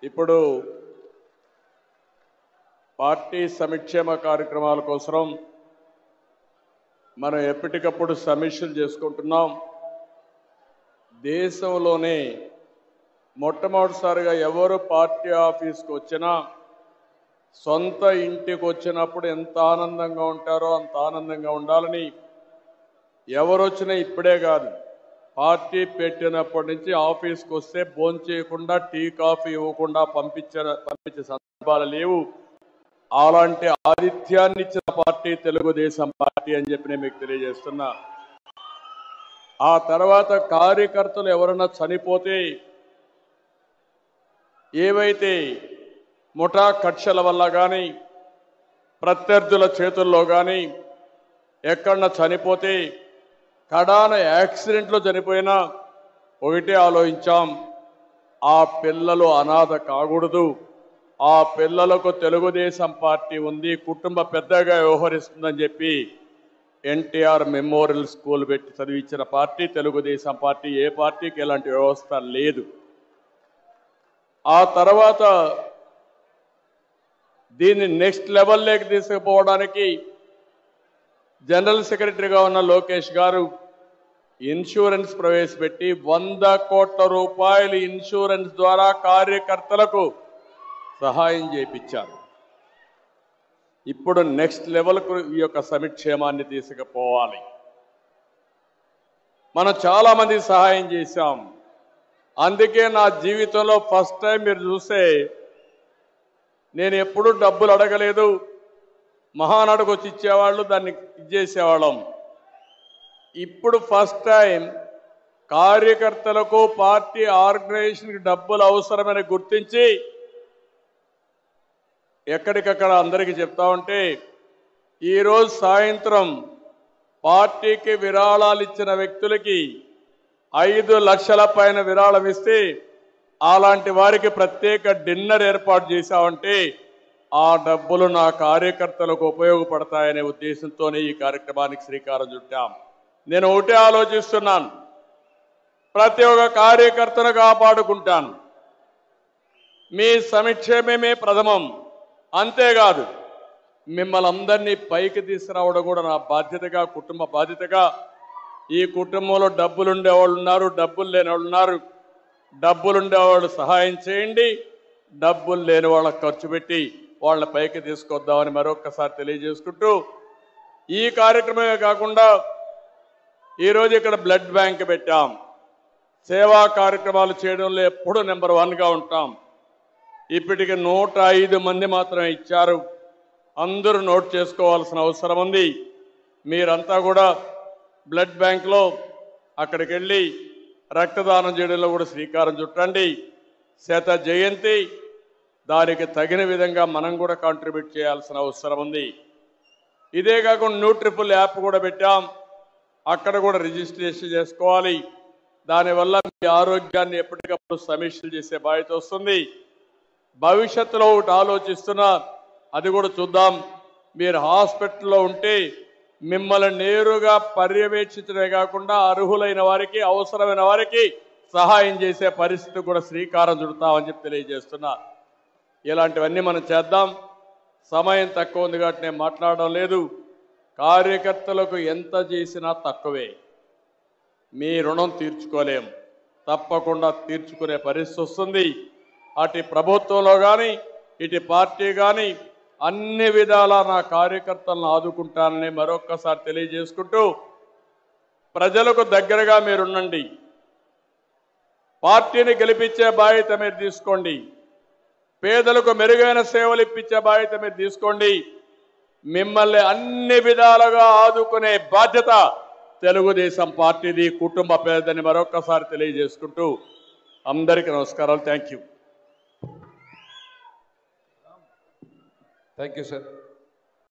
ఇప్పుడు పార్టీ సంక్షేమ కార్యక్రమాల కోసం మనం ఎప్పటికప్పుడు సమీక్షలు చేసుకుంటున్నాం దేశంలోనే మొట్టమొదటిసారిగా ఎవరు పార్టీ ఆఫీస్కి వచ్చినా సొంత ఇంటికి వచ్చినప్పుడు ఎంత ఆనందంగా ఉంటారో అంత ఆనందంగా ఉండాలని ఎవరు వచ్చినా ఇప్పుడే కాదు పార్టీ పెట్టినప్పటి నుంచి ఆఫీస్కి వస్తే భోంచేయకుండా టీ కాఫీ ఇవ్వకుండా పంపించిన పంపించే సందర్భాలు లేవు అలాంటి ఆతిథ్యాన్ని ఇచ్చిన పార్టీ తెలుగుదేశం పార్టీ అని చెప్పి నేను మీకు తెలియజేస్తున్నా ఆ తర్వాత కార్యకర్తలు ఎవరన్నా చనిపోతే ఏవైతే ముఠా కక్షల వల్ల కానీ ప్రత్యర్థుల చేతుల్లో కానీ ఎక్కడన్నా చనిపోతే కడాన యాక్సిడెంట్లో చనిపోయినా ఒకటే ఆలోచించాం ఆ పిల్లలు అనాథ కాకూడదు ఆ పిల్లలకు తెలుగుదేశం పార్టీ ఉంది కుటుంబ పెద్దగా వ్యవహరిస్తుందని చెప్పి ఎన్టీఆర్ మెమోరియల్ స్కూల్ పెట్టి చదివించిన పార్టీ తెలుగుదేశం పార్టీ ఏ పార్టీకి ఎలాంటి వ్యవస్థ లేదు ఆ తర్వాత దీన్ని నెక్స్ట్ లెవెల్లోకి తీసుకుపోవడానికి జనరల్ సెక్రటరీగా ఉన్న లోకేష్ గారు ఇన్సూరెన్స్ ప్రవేశపెట్టి వంద కోట్ల రూపాయలు ఇన్సూరెన్స్ ద్వారా కార్యకర్తలకు సహాయం చేయించారు ఇప్పుడు నెక్స్ట్ లెవెల్కు ఈ యొక్క సమిక్షేమాన్ని తీసుకుపోవాలి మనం చాలా మంది సహాయం చేశాం అందుకే నా జీవితంలో ఫస్ట్ టైం మీరు చూస్తే నేను ఎప్పుడూ డబ్బులు అడగలేదు మహానాడుకు వచ్చి ఇచ్చేవాళ్ళు దాన్ని ఇచ్చేసేవాళ్ళం ఇప్పుడు ఫస్ట్ టైం కార్యకర్తలకు పార్టీ ఆర్గనైజేషన్కి డబ్బులు అవసరమని గుర్తించి ఎక్కడికక్కడ అందరికీ చెప్తా ఉంటే ఈరోజు సాయంత్రం పార్టీకి విరాళాలు ఇచ్చిన వ్యక్తులకి ఐదు లక్షల పైన విరాళం ఇస్తే అలాంటి వారికి ప్రత్యేక డిన్నర్ ఏర్పాటు చేశామంటే ఆ డబ్బులు నా కార్యకర్తలకు ఉపయోగపడతాయనే ఉద్దేశంతోనే ఈ కార్యక్రమానికి శ్రీకారం చుట్టాం నేను ఒకటే ఆలోచిస్తున్నాను ప్రతి ఒక్క కార్యకర్తను కాపాడుకుంటాను మీ సంక్షేమమే ప్రథమం అంతేకాదు మిమ్మల్ని అందరినీ పైకి తీసుకురావడం కూడా నా బాధ్యతగా కుటుంబ బాధ్యతగా ఈ కుటుంబంలో డబ్బులు ఉండేవాళ్ళు ఉన్నారు డబ్బులు లేని వాళ్ళు ఉన్నారు డబ్బులు ఉండేవాళ్ళు సహాయం చేయండి డబ్బులు లేని వాళ్ళకి ఖర్చు పెట్టి వాళ్ళని పైకి తీసుకొద్దామని మరొక్కసారి తెలియజేసుకుంటూ ఈ కార్యక్రమమే కాకుండా ఈరోజు ఇక్కడ బ్లడ్ బ్యాంక్ పెట్టాం సేవా కార్యక్రమాలు చేయడంలో ఎప్పుడూ నెంబర్ వన్గా ఉంటాం ఇప్పటికి నూట ఐదు మంది మాత్రమే ఇచ్చారు అందరూ నోట్ చేసుకోవాల్సిన అవసరం ఉంది మీరంతా కూడా బ్లడ్ బ్యాంక్లో అక్కడికి వెళ్ళి రక్తదానం చేయడంలో కూడా శ్రీకారం చుట్టండి శత జయంతి దానికి తగిన విధంగా మనం కూడా కాంట్రిబ్యూట్ చేయాల్సిన అవసరం ఉంది ఇదే కాకుండా న్యూట్రిపుల్ యాప్ కూడా పెట్టాం అక్కడ కూడా రిజిస్ట్రేషన్ చేసుకోవాలి దానివల్ల మీ ఆరోగ్యాన్ని ఎప్పటికప్పుడు సమీక్షలు చేసే బాధ్యత వస్తుంది భవిష్యత్తులో ఒకటి ఆలోచిస్తున్నా అది కూడా చూద్దాం మీరు హాస్పిటల్లో ఉంటే మిమ్మల్ని నేరుగా పర్యవేక్షించడమే కాకుండా అర్హులైన వారికి అవసరమైన వారికి సహాయం చేసే పరిస్థితి కూడా శ్రీకారం చుడతామని చెప్పి తెలియజేస్తున్నా ఇలాంటివన్నీ మనం చేద్దాం సమయం తక్కువ ఉంది కాబట్టి నేను మాట్లాడడం లేదు కార్యకర్తలకు ఎంత చేసినా తక్కువే మీ రుణం తీర్చుకోలేం తప్పకుండా తీర్చుకునే పరిస్థితి వస్తుంది అటు ప్రభుత్వంలో కానీ ఇటు పార్టీ కానీ అన్ని విధాల నా కార్యకర్తలను ఆదుకుంటానని మరొక్కసారి తెలియజేసుకుంటూ ప్రజలకు దగ్గరగా మీరుండండి పార్టీని గెలిపించే బాధ్యత మీరు తీసుకోండి పేదలకు మెరుగైన సేవలు ఇప్పించే బాధ్యత మీరు తీసుకోండి మిమ్మల్ని అన్ని విధాలుగా ఆదుకునే బాధ్యత తెలుగుదేశం పార్టీది కుటుంబ పేదని మరొక్కసారి తెలియజేసుకుంటూ అందరికీ నమస్కారాలు thank you thank you sir